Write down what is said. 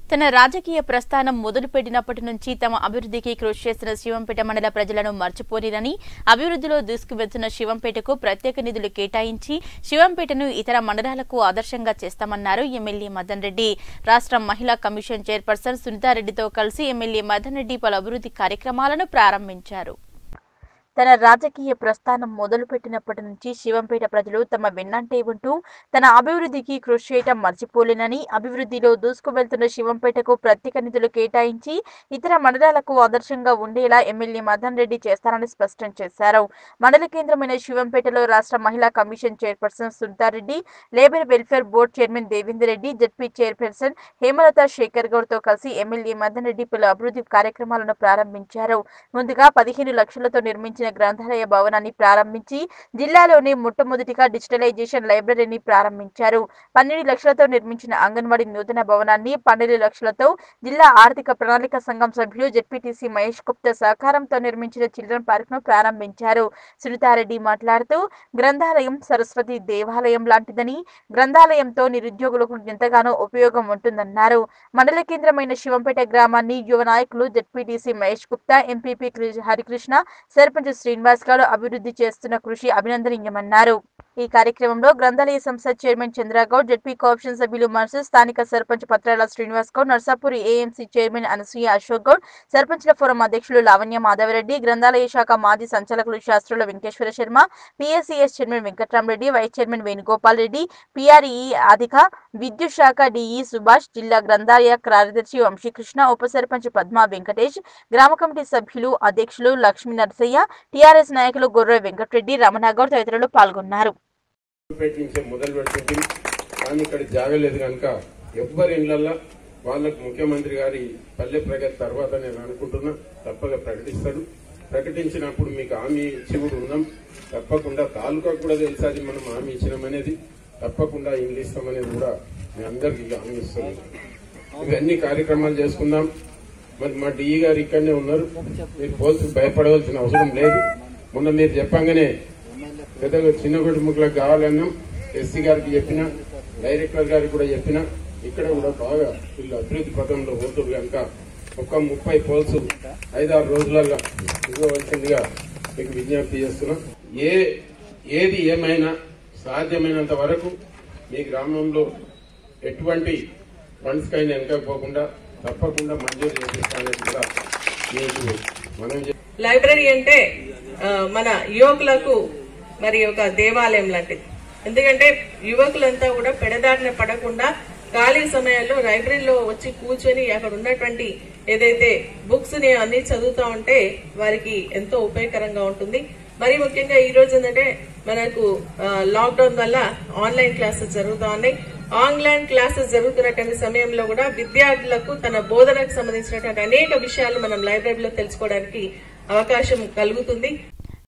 తన రాజకీయ ప్రస్థానం మొదలుపెట్టినప్పటి నుంచి తమ అభివృద్ధికి కృషి చేసిన శివంపేట మండల ప్రజలను మర్చిపోలేదని అభివృద్ధిలో దూసుకువెళ్తున్న శివంపేటకు ప్రత్యేక నిధులు కేటాయించి శివంపేటను ఇతర మండలాలకు ఆదర్శంగా చేస్తామన్నారు ఎమ్మెల్యే మదన్ రెడ్డి రాష్ట్ర మహిళా కమిషన్ చైర్పర్సన్ సునీతారెడ్డితో కలిసి ఎమ్మెల్యే మదన్ రెడ్డి పలు అభివృద్ధి కార్యక్రమాలను ప్రారంభించారు తన రాజకీయ ప్రస్థానం మొదలుపెట్టినప్పటి నుంచి శివంపేట ప్రజలు తమ వెన్నంటే ఉంటూ తన అభివృద్ధికి కృషి చేయటం మర్చిపోలేనని అభివృద్ధిలో దూసుకువెళ్తున్న శివంపేటకు ప్రత్యేక నిధులు కేటాయించి ఇతర మండలాలకు ఆదర్శంగా ఉండేలా ఎమ్మెల్యే మదన్ రెడ్డి చేస్తారని స్పష్టం చేశారు మండల కేంద్రమైన శివంపేటలో రాష్ట్ర మహిళా commission chairperson Sunitha Reddy labour welfare board chairman Devender Reddy ZP chairperson Hemalatha Shekhar Goud తో కలిసి ఎమ్మెల్యే మదన్ రెడ్డి పలు అభివృద్ధి కార్యక్రమాలను ప్రారంభించారు ముందుగా పదిహేను లక్షలతో నిర్మించిన గ్రంథాలయ భవనాన్ని ప్రారంభించి జిల్లాలోనే మొట్టమొదటిగా డిజిటలైజేషన్ లైబ్రరీని ప్రారంభించారు పన్నెండు లక్షలతో నిర్మించిన అంగన్వాడీ నూతన భవనాన్ని పన్నెండు లక్షలతో జిల్లా ఆర్థిక ప్రణాళిక సంఘం సభ్యులు జెడ్పీటీసీ మహేష్ గుప్తా సహకారంతో నిర్మించిన చిల్డ్రన్ పార్క్ ను ప్రారంభించారు సునీతారెడ్డి మాట్లాడుతూ గ్రంథాలయం సరస్వతి దేవాలయం లాంటిదని గ్రంథాలయంతో నిరుద్యోగులకు ఎంతగానో ఉపయోగం ఉంటుందన్నారు మండల కేంద్రమైన శివంపేట గ్రామాన్ని యువ నాయకులు జెడ్పీటీసీ మహేష్ గుప్తా ఎంపీపీ కృ- హరికృష్ణ సర్పంచ్ శ్రీనివాస్ గారు అభివృద్ధి చేస్తున్న కృషి అభినందనీయమన్నారు ఈ కార్యక్రమంలో గ్రంథాలయ సంస్థ చైర్మన్ చంద్రగౌడ్ జెడ్పీ కోఆప్షన్ సభ్యులు మనసు స్థానిక సర్పంచ్ పత్రాల శ్రీనివాస్ గౌడ్ నర్సాపూర్ ఏఎంసీ చైర్మన్ అనసూయ అశోక్ గౌడ్ సర్పంచ్ల ఫోరం అధ్యక్షులు లావణ్య మాధవరెడ్డి గ్రంథాలయ శాఖ మాజీ సంచాలకులు శాస్త్రుల Venkateswara Sharma PSCS chairman Venkatrama Reddy vice chairman Venugopal Reddy పిఆర్ఈ అధిక విద్యుత్ శాఖ డిఈ సుభాష్ జిల్లా గ్రంథాలయ కార్యదర్శి వంశీకృష్ణ ఉప సర్పంచ్ పద్మా వెంకటేష్ గ్రామ కమిటీ సభ్యులు అధ్యక్షులు లక్ష్మీ నరసయ్య టీఆర్ఎస్ నాయకులు గొర్రె వెంకటరెడ్డి రమణగౌడ్ తదితరులు పాల్గొన్నారు పేట నుంచే మొదలు పెడుతుంది కానీ ఇక్కడ జాగలేదు కనుక ఎవ్వరి ఇళ్లల్లో వాళ్ళకు ముఖ్యమంత్రి గారి పల్లె ప్రగతి తర్వాత నేను అనుకుంటున్నా తప్పగా ప్రకటిస్తాడు ప్రకటించినప్పుడు మీకు హామీ ఇచ్చి కూడా ఉన్నాం తప్పకుండా తాలూకా కూడా తెలుసు అది మనం హామీ ఇచ్చినామనేది తప్పకుండా ఇల్లు ఇస్తామనేది కూడా మీ అందరికీ హామీ ఇస్తున్నాం ఇవన్నీ కార్యక్రమాలు చేసుకుందాం మరి మా డిఈ గారు ఇక్కడనే ఉన్నారు మీరు పోల్సి భయపడవలసిన అవసరం లేదు మొన్న మీరు చెప్పంగానే పెద్దగా చిన్న కుటుంబకులకు కావాలన్నాం ఎస్సీ గారికి చెప్పిన డైరెక్టర్ గారికి కూడా చెప్పిన ఇక్కడ కూడా బాగా వీళ్ళు అభివృద్ధి పథంలో పోతున్నారు కనుక ఒక్క ముప్పై పోల్స్ ఐదారు రోజులలో ఇవ్వవలసిందిగా మీకు విజ్ఞప్తి చేస్తున్నాం ఏ ఏది ఏమైనా సాధ్యమైనంత వరకు మీ గ్రామంలో ఎటువంటి ఫండ్స్ కైనా వెనకపోకుండా తప్పకుండా మంజూరు చేపిస్తానని కూడా మీకు మనం లైబ్రరీ అంటే ఆ, మన యువకులకు మరి ఒక దేవాలయం లాంటిది ఎందుకంటే యువకులంతా కూడా పెడదారిన పడకుండా ఖాళీ సమయాల్లో లైబ్రరీలో వచ్చి కూర్చొని అక్కడ ఉన్నటువంటి ఏదైతే బుక్స్ ని అన్ని చదువుతా ఉంటే వారికి ఎంతో ఉపయోగకరంగా ఉంటుంది మరి ముఖ్యంగా ఈ రోజు ఏంటంటే మనకు లాక్డౌన్ వల్ల ఆన్లైన్ క్లాసెస్ జరుగుతా ఉన్నాయి ఆన్లైన్ క్లాసెస్ జరుగుతున్నటువంటి సమయంలో కూడా విద్యార్థులకు తన బోధనకు సంబంధించినటువంటి అనేక విషయాలు మనం లైబ్రరీలో తెలుసుకోవడానికి అవకాశం కలుగుతుంది